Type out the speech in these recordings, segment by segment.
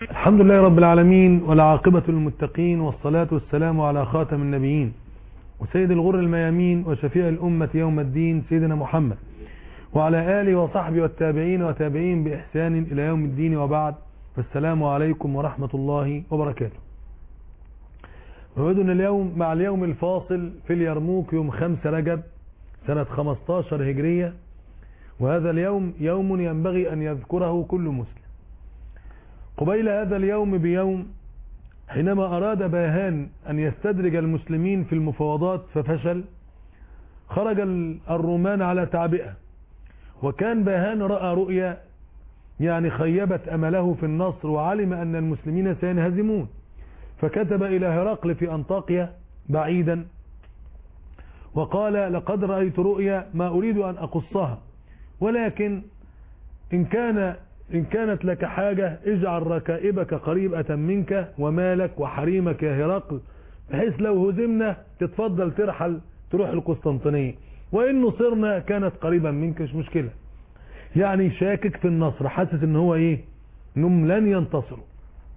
الحمد لله رب العالمين والعاقبة للمتقين والصلاة والسلام على خاتم النبيين وسيد الغر الميامين وشفيع الأمة يوم الدين سيدنا محمد وعلى آله وصحبه والتابعين وتابعين بإحسان إلى يوم الدين وبعد فالسلام عليكم ورحمة الله وبركاته موعدنا اليوم مع اليوم الفاصل في اليرموك يوم 5 رجب سنة 15 هجرية وهذا اليوم يوم ينبغي أن يذكره كل مسلم قبيل هذا اليوم بيوم حينما أراد باهان أن يستدرج المسلمين في المفاوضات ففشل خرج الرومان على تعبئة وكان باهان رأى رؤيا يعني خيبت أمله في النصر وعلم أن المسلمين سينهزمون فكتب إلى هرقل في أنطاقيا بعيدا وقال لقد رأيت رؤيا ما أريد أن أقصها ولكن إن كان إن كانت لك حاجة اجعل ركائبك قريبة منك ومالك وحريمك يا هرقل بحيث لو هزمنا تتفضل ترحل تروح القسطنطينية وإن نصرنا كانت قريبا منك مش مشكلة يعني شاكك في النصر حاسس ان هو ايه انهم لن ينتصروا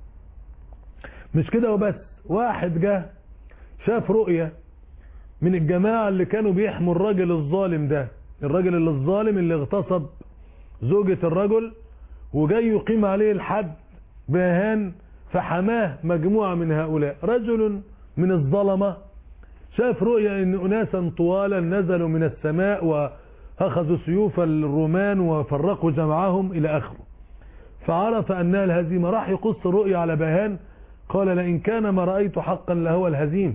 مش كده وبس واحد جه شاف رؤية من الجماعة اللي كانوا بيحموا الراجل الظالم ده الراجل اللي الظالم اللي اغتصب زوجة الرجل وجاي يقيم عليه الحد باهان فحماه مجموعة من هؤلاء رجل من الظلمة شاف رؤيا ان اناسا طوالا نزلوا من السماء واخذوا سيوف الرومان وفرقوا جمعهم الى اخره فعرف انها الهزيمة راح يقص الرؤيا على باهان قال لئن كان ما رأيت حقا لهو الهزيمة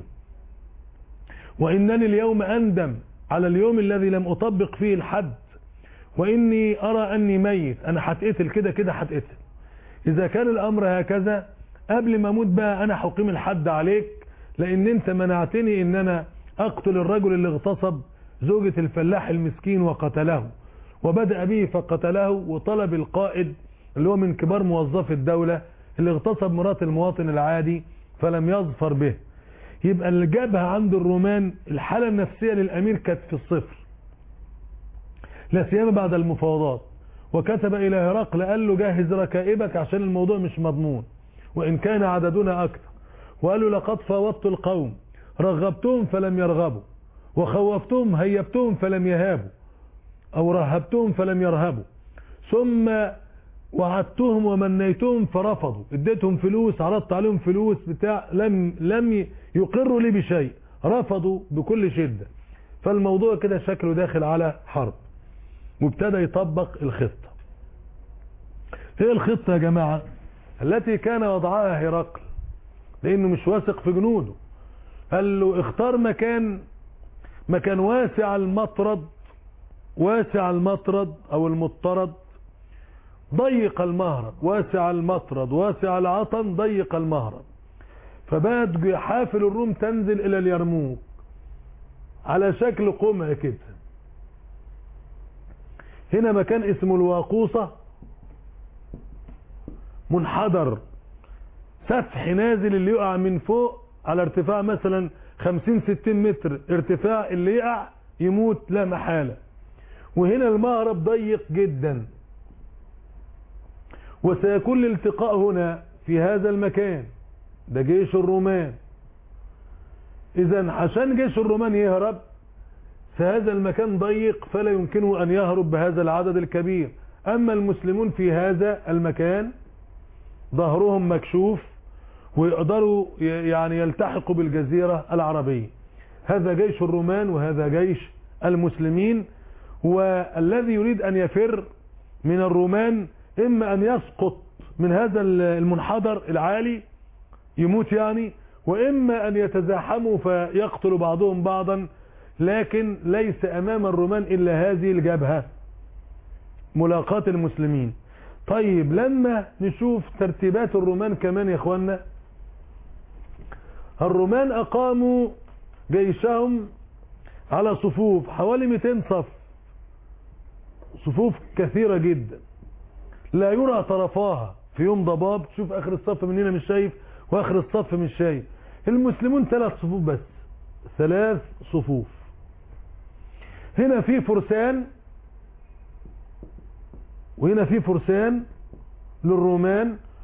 وانني اليوم اندم على اليوم الذي لم اطبق فيه الحد واني ارى اني ميت انا هتقتل كده كده هتقتل اذا كان الامر هكذا قبل ما اموت بقى انا هقيم الحد عليك لان انت منعتني ان انا اقتل الرجل اللي اغتصب زوجة الفلاح المسكين وقتله وبدأ به فقتله وطلب القائد اللي هو من كبار موظفي الدولة اللي اغتصب مرات المواطن العادي فلم يظفر به يبقى الجبهة عند الرومان الحالة النفسية للامير كانت في الصفر لا سيما بعد المفاوضات وكتب الى هرقل قال له جهز ركائبك عشان الموضوع مش مضمون وان كان عددنا اكثر وقال له لقد فاوضت القوم رغبتهم فلم يرغبوا وخوفتهم هيبتهم فلم يهابوا او رهبتهم فلم يرهبوا ثم وعدتهم ومنيتهم فرفضوا اديتهم فلوس عرضت عليهم فلوس بتاع لم لم يقروا لي بشيء رفضوا بكل شدة فالموضوع كده شكله داخل على حرب وابتدى يطبق الخطة ايه الخطة يا جماعة التي كان وضعها هرقل لانه مش واثق في جنوده قال له اختار مكان مكان واسع المطرد واسع المطرد او المطرد ضيق المهرب واسع المطرد واسع العطن ضيق المهرب فبات حافل الروم تنزل الى اليرموك على شكل قمع كده هنا مكان اسمه الواقوصة منحدر سفح نازل اللي يقع من فوق على ارتفاع مثلا 50 60 متر ارتفاع اللي يقع يموت لا محالة وهنا المهرب ضيق جدا وسيكون الالتقاء هنا في هذا المكان ده جيش الرومان اذا عشان جيش الرومان يهرب فهذا المكان ضيق فلا يمكنه أن يهرب بهذا العدد الكبير أما المسلمون في هذا المكان ظهرهم مكشوف ويقدروا يعني يلتحقوا بالجزيرة العربية هذا جيش الرومان وهذا جيش المسلمين والذي يريد أن يفر من الرومان إما أن يسقط من هذا المنحدر العالي يموت يعني وإما أن يتزاحموا فيقتل بعضهم بعضا لكن ليس امام الرومان الا هذه الجبهة ملاقاة المسلمين طيب لما نشوف ترتيبات الرومان كمان يا اخوانا الرومان اقاموا جيشهم على صفوف حوالي 200 صف صفوف كثيرة جدا لا يرى طرفاها في يوم ضباب تشوف اخر الصف من هنا مش شايف واخر الصف مش شايف المسلمون ثلاث صفوف بس ثلاث صفوف هنا في فرسان وهنا في فرسان للرومان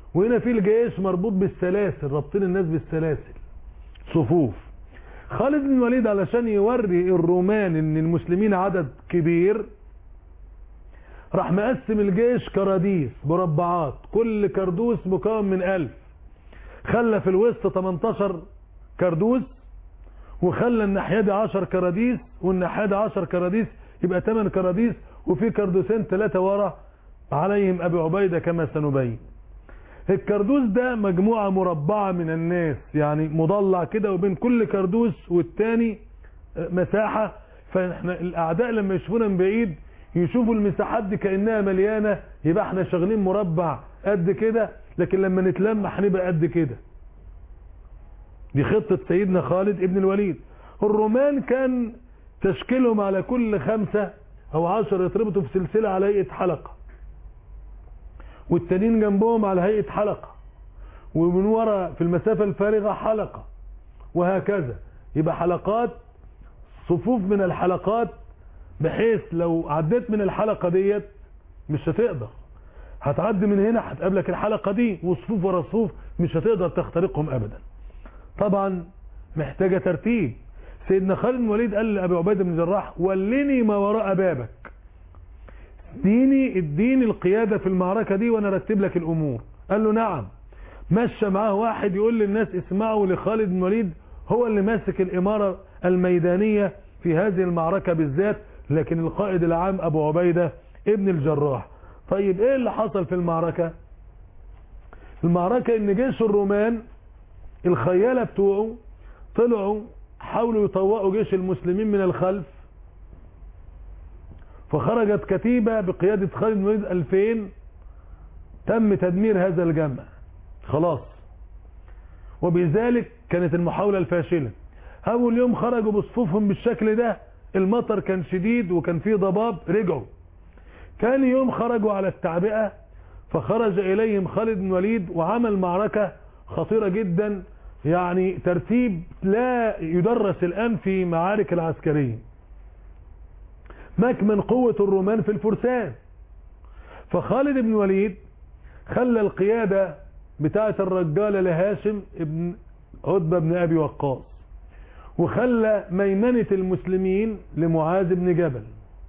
وهنا في الجيش مربوط بالسلاسل رابطين الناس بالسلاسل صفوف خالد بن الوليد علشان يوري الرومان ان المسلمين عدد كبير راح مقسم الجيش كراديس مربعات كل كردوس مكون من ألف خلى في الوسط 18 كردوس وخلى الناحية دي 10 كراديس والناحية دي 10 كراديس يبقى 8 كراديس وفي كردوسين ثلاثة ورا عليهم أبي عبيدة كما سنبين الكردوس ده مجموعة مربعة من الناس يعني مضلع كده وبين كل كردوس والتاني مساحة فاحنا الأعداء لما يشوفونا من بعيد يشوفوا المساحات دي كأنها مليانة يبقى احنا شغالين مربع قد كده لكن لما نتلم هنبقى قد كده دي خطة سيدنا خالد ابن الوليد الرومان كان تشكيلهم على كل خمسة او عشر يتربطوا في سلسلة على هيئة حلقة والتانيين جنبهم على هيئة حلقة ومن ورا في المسافة الفارغة حلقة وهكذا يبقى حلقات صفوف من الحلقات بحيث لو عديت من الحلقة ديت مش هتقدر هتعدي من هنا هتقابلك الحلقة دي وصفوف ورا صفوف مش هتقدر تخترقهم ابدا طبعا محتاجة ترتيب سيدنا خالد بن الوليد قال لأبي عبيدة بن الجراح ولني ما وراء بابك اديني اديني القيادة في المعركة دي وانا ارتب لك الامور قال له نعم مشى معاه واحد يقول للناس اسمعوا لخالد بن الوليد هو اللي ماسك الامارة الميدانية في هذه المعركة بالذات لكن القائد العام ابو عبيدة ابن الجراح طيب ايه اللي حصل في المعركة المعركة ان جيش الرومان الخيالة بتوعه طلعوا حاولوا يطوقوا جيش المسلمين من الخلف فخرجت كتيبة بقيادة خالد بن الوليد 2000 تم تدمير هذا الجمع خلاص وبذلك كانت المحاولة الفاشلة أول يوم خرجوا بصفوفهم بالشكل ده المطر كان شديد وكان فيه ضباب رجعوا كان يوم خرجوا على التعبئة فخرج إليهم خالد بن الوليد وعمل معركة خطيرة جدا يعني ترتيب لا يدرس الآن في معارك العسكرية مكمن قوة الرومان في الفرسان فخالد بن الوليد خلى القيادة بتاعة الرجالة لهاشم ابن عتبة بن أبي وقاص وخلى ميمنة المسلمين لمعاذ بن جبل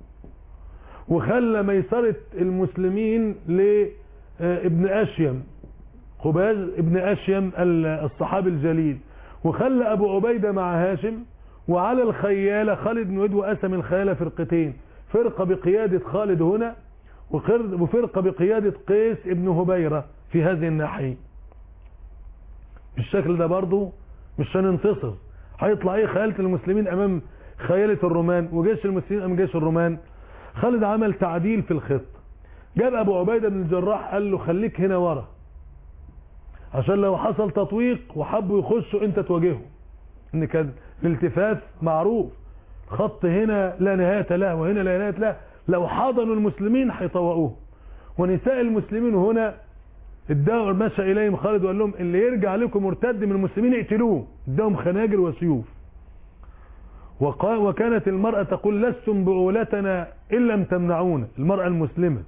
وخلى ميسرة المسلمين لابن أشيم قباز ابن أشيم الصحابي الجليل وخلى أبو عبيدة مع هاشم وعلى الخيالة خالد بن وليد وقسم الخيالة فرقتين فرقة بقيادة خالد هنا وفرقة بقيادة قيس ابن هبيرة في هذه الناحية بالشكل ده برضو مش هننتصر هيطلع ايه خيالة المسلمين امام خيالة الرومان وجيش المسلمين امام جيش الرومان خالد عمل تعديل في الخطة جاب ابو عبيدة بن الجراح قال له خليك هنا ورا عشان لو حصل تطويق وحبوا يخشوا انت تواجههم ان كان الالتفاف معروف خط هنا لا نهاية له وهنا لا نهاية له لو حضنوا المسلمين هيطوقوه ونساء المسلمين هنا اداوا مشى اليهم خالد وقال لهم اللي يرجع لكم مرتد من المسلمين اقتلوه اداهم خناجر وسيوف وقال وكانت المرأة تقول لستم بعولتنا إن لم تمنعونا المرأة المسلمة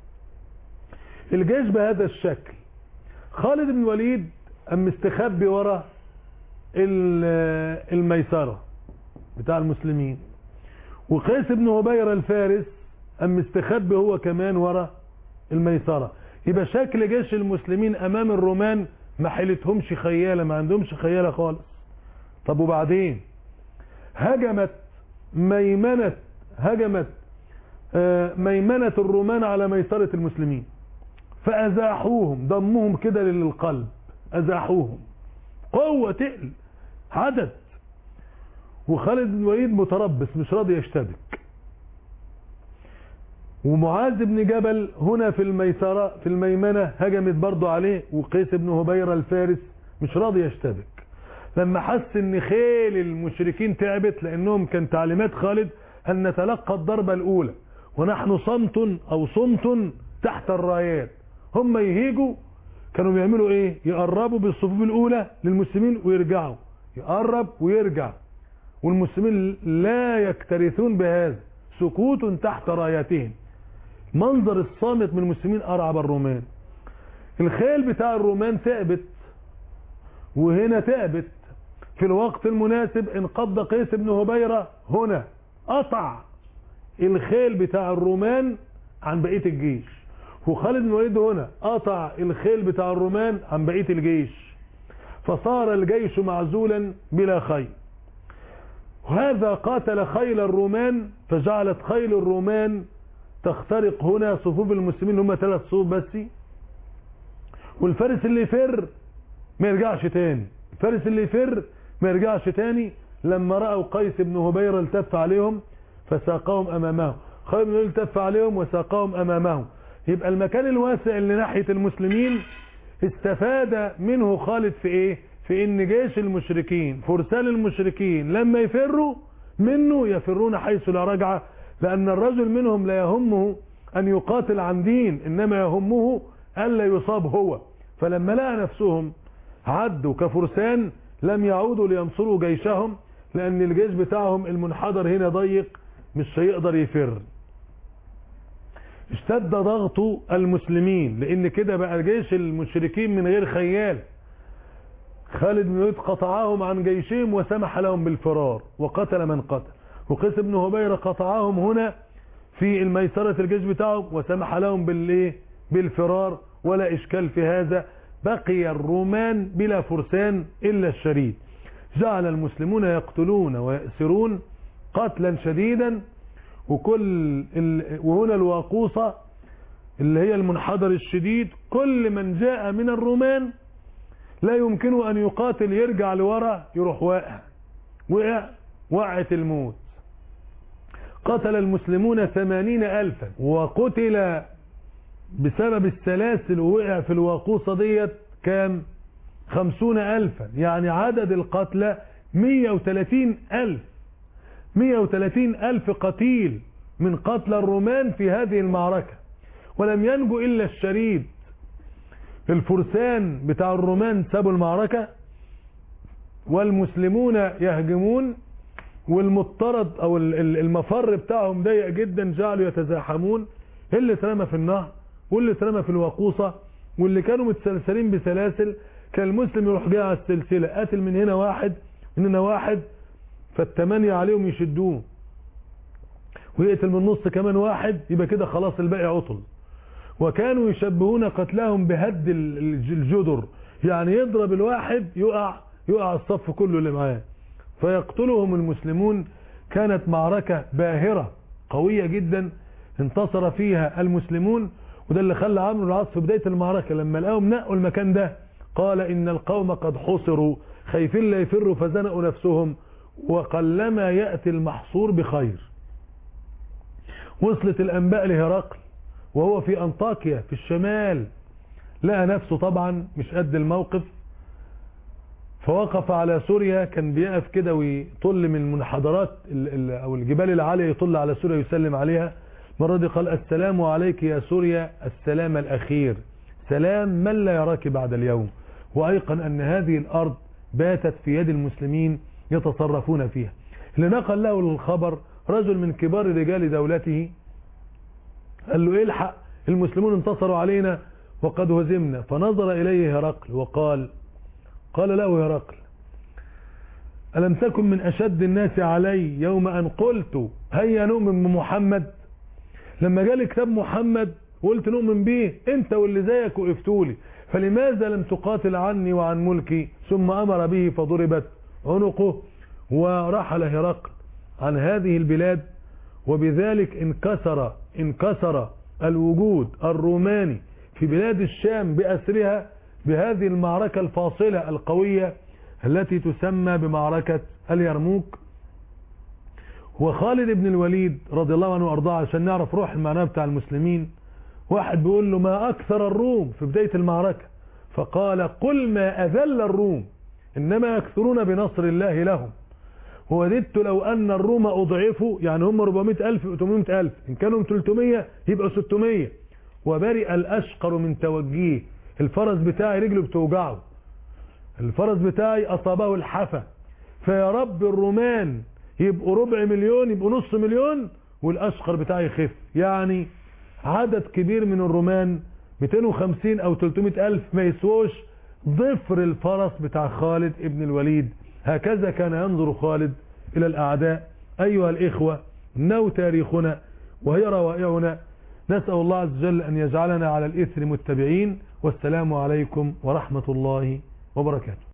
الجيش بهذا الشكل خالد بن الوليد أم مستخبي ورا الميسرة بتاع المسلمين وقيس بن هبيرة الفارس أم مستخبي هو كمان ورا الميسرة يبقى شكل جيش المسلمين أمام الرومان ما حيلتهمش خيالة ما عندهمش خيالة خالص طب وبعدين هجمت ميمنة هجمت ميمنة الرومان على ميسرة المسلمين فأزاحوهم ضمهم كده للقلب أزاحوهم قوة تقل عدد وخالد بن الوليد متربص مش راضي يشتبك ومعاذ بن جبل هنا في الميسرة في الميمنة هجمت برضه عليه وقيس بن هبيرة الفارس مش راضي يشتبك لما حس ان خيل المشركين تعبت لانهم كان تعليمات خالد ان نتلقى الضربة الاولى ونحن صمت او صمت تحت الرايات هم يهيجوا كانوا بيعملوا ايه يقربوا بالصفوف الاولى للمسلمين ويرجعوا يقرب ويرجع والمسلمين لا يكترثون بهذا سكوت تحت راياتهم منظر الصامت من المسلمين ارعب الرومان الخيل بتاع الرومان تعبت وهنا تعبت في الوقت المناسب انقض قيس بن هبيرة هنا قطع الخيل بتاع الرومان عن بقية الجيش وخالد بن الوليد هنا قطع الخيل بتاع الرومان عن بقية الجيش فصار الجيش معزولا بلا خيل وهذا قاتل خيل الرومان فجعلت خيل الرومان تخترق هنا صفوف المسلمين هم ثلاث صفوف بس والفارس اللي يفر ما يرجعش تاني الفارس اللي يفر ما يرجعش تاني لما رأوا قيس بن هبيرة التف عليهم فساقهم أمامه خالد بن الوليد التف عليهم وساقهم أمامه يبقى المكان الواسع اللي ناحية المسلمين استفاد منه خالد في ايه في ان جيش المشركين فرسان المشركين لما يفروا منه يفرون حيث لا رجعة لان الرجل منهم لا يهمه ان يقاتل عن دين انما يهمه الا يصاب هو فلما لقى نفسهم عدوا كفرسان لم يعودوا لينصروا جيشهم لان الجيش بتاعهم المنحدر هنا ضيق مش هيقدر يفر اشتد ضغط المسلمين لان كده بقى جيش المشركين من غير خيال خالد بن الوليد قطعهم عن جيشهم وسمح لهم بالفرار وقتل من قتل وقيس بن هبيرة قطعهم هنا في الميسرة الجيش بتاعهم وسمح لهم بالايه بالفرار ولا اشكال في هذا بقي الرومان بلا فرسان الا الشريد جعل المسلمون يقتلون ويأسرون قتلا شديدا وكل ال... وهنا الواقوصة اللي هي المنحدر الشديد كل من جاء من الرومان لا يمكنه أن يقاتل يرجع لورا يروح واقع وقع وقعت الموت قتل المسلمون ثمانين ألفا وقتل بسبب السلاسل ووقع في الواقوصة ديت كام خمسون ألفا يعني عدد القتلى مية وثلاثين ألف 130 ألف قتيل من قتل الرومان في هذه المعركة ولم ينجو إلا الشريد الفرسان بتاع الرومان سابوا المعركة والمسلمون يهجمون والمضطرد أو المفر بتاعهم ضيق جدا جعلوا يتزاحمون اللي اترمى في النهر واللي اترمى في الوقوصة واللي كانوا متسلسلين بسلاسل كان المسلم يروح جاي على السلسلة قاتل من هنا واحد من هنا واحد فالتمانية عليهم يشدوه ويقتل من النص كمان واحد يبقى كده خلاص الباقي عطل وكانوا يشبهون قتلهم بهد الجدر يعني يضرب الواحد يقع يقع الصف كله اللي معاه فيقتلهم المسلمون كانت معركة باهرة قوية جدا انتصر فيها المسلمون وده اللي خلى عمرو العاص في بداية المعركة لما لقاهم نقوا المكان ده قال إن القوم قد حصروا خايفين لا يفروا فزنقوا نفسهم وقلما يأتي المحصور بخير وصلت الأنباء لهرقل وهو في أنطاكيا في الشمال لقى نفسه طبعا مش قد الموقف فوقف على سوريا كان بيقف كده ويطل من المنحدرات أو الجبال العالية يطل على سوريا يسلم عليها مرة دي قال السلام عليك يا سوريا السلام الأخير سلام من لا يراك بعد اليوم وأيقن أن هذه الأرض باتت في يد المسلمين يتصرفون فيها اللي نقل له الخبر رجل من كبار رجال دولته قال له الحق المسلمون انتصروا علينا وقد هزمنا فنظر إليه هرقل وقال قال له هرقل ألم تكن من أشد الناس علي يوم أن قلت هيا نؤمن بمحمد لما جالي كتاب محمد قلت نؤمن به انت واللي زيك وقفتولي فلماذا لم تقاتل عني وعن ملكي ثم أمر به فضربت عنقه ورحل هرقل عن هذه البلاد وبذلك انكسر انكسر الوجود الروماني في بلاد الشام بأسرها بهذه المعركة الفاصلة القوية التي تسمى بمعركة اليرموك وخالد بن الوليد رضي الله عنه وارضاه عشان نعرف روح المعنى بتاع المسلمين واحد بيقول له ما أكثر الروم في بداية المعركة فقال قل ما أذل الروم إنما يكثرون بنصر الله لهم ووددت لو أن الروم أضعفوا يعني هم 400 ألف 800 ألف إن كانوا 300 يبقى 600 وبرئ الأشقر من توجيه الفرس بتاعي رجله بتوجعه الفرس بتاعي أصابه الحفا فيا رب الرومان يبقوا ربع مليون يبقوا نص مليون والأشقر بتاعي يخف يعني عدد كبير من الرومان 250 او 300 الف ما يسووش ضفر الفرس بتاع خالد ابن الوليد هكذا كان ينظر خالد الى الاعداء ايها الاخوة نو تاريخنا وهي روائعنا نسأل الله عز وجل ان يجعلنا على الاثر متبعين والسلام عليكم ورحمة الله وبركاته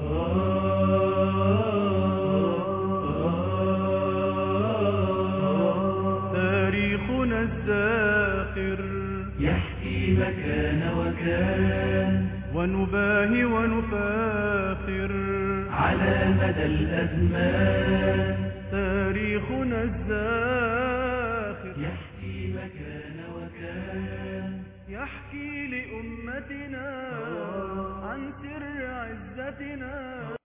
تاريخنا الزاخر يحكي مكان وكان ونباهي ونفاخر على مدى الأزمان تاريخنا الزاخر يحكي مكان وكان يحكي لأمتنا عن سر عزتنا